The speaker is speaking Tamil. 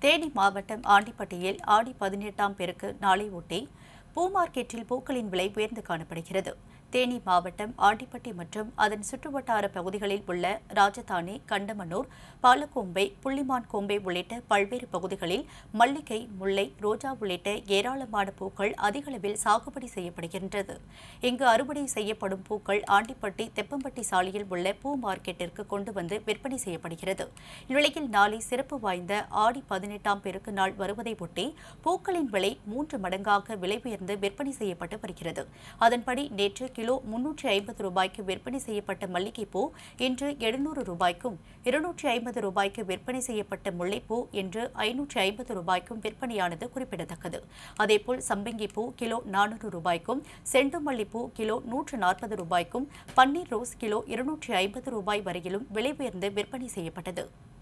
தேனி மாவட்டம் ஆண்டிப்பட்டியில் ஆடி பதினெட்டாம் பெருக்கு நாளை ஒட்டி பூ மார்க்கெட்டில் பூக்களின் விலை உயர்ந்து காணப்படுகிறது தேனி மாவட்டம் ஆண்டிப்பட்டி மற்றும் அதன் சுற்றுவட்டார பகுதிகளில் உள்ள ராஜதானி கண்டமனூர் பாலக்கோம்பை புள்ளிமான் கோம்பை உள்ளிட்ட பல்வேறு பகுதிகளில் மல்லிகை முல்லை ரோஜா உள்ளிட்ட ஏராளமான பூக்கள் அதிக அளவில் சாகுபடி செய்யப்படுகின்றது இங்கு அறுவடை செய்யப்படும் பூக்கள் ஆண்டிப்பட்டி தெப்பம்பட்டி சாலையில் உள்ள பூ மார்க்கெட்டிற்கு கொண்டு வந்து விற்பனை செய்யப்படுகிறது இந்நிலையில் நாளை சிறப்பு வாய்ந்த ஆடி பதினெட்டாம் பெருக்கு நாள் வருவதை ஒட்டி பூக்களின் விலை மூன்று மடங்காக விலை உயர்ந்து விற்பனை செய்யப்பட்டு வருகிறது அதன்படி நேற்று கிலோ முன்னூற்றி ஐம்பது ரூபாய்க்கு விற்பனை செய்யப்பட்ட மல்லிகைப்பூ இன்று எழுநூறு ரூபாய்க்கும் இருநூற்றி ஐம்பது ரூபாய்க்கு விற்பனை செய்யப்பட்ட முல்லைப்பூ இன்று ஐநூற்றி ஐம்பது ரூபாய்க்கும் விற்பனையானது குறிப்பிடத்தக்கது அதேபோல் சம்பங்கிப்பூ கிலோ நானூறு ரூபாய்க்கும் செண்டுமல்லிப்பூ கிலோ நூற்று நாற்பது ரூபாய்க்கும் பன்னீர் ரோஸ் கிலோ இருநூற்றி ஐம்பது ரூபாய் வரையிலும் விலை உயர்ந்து விற்பனை செய்யப்பட்டது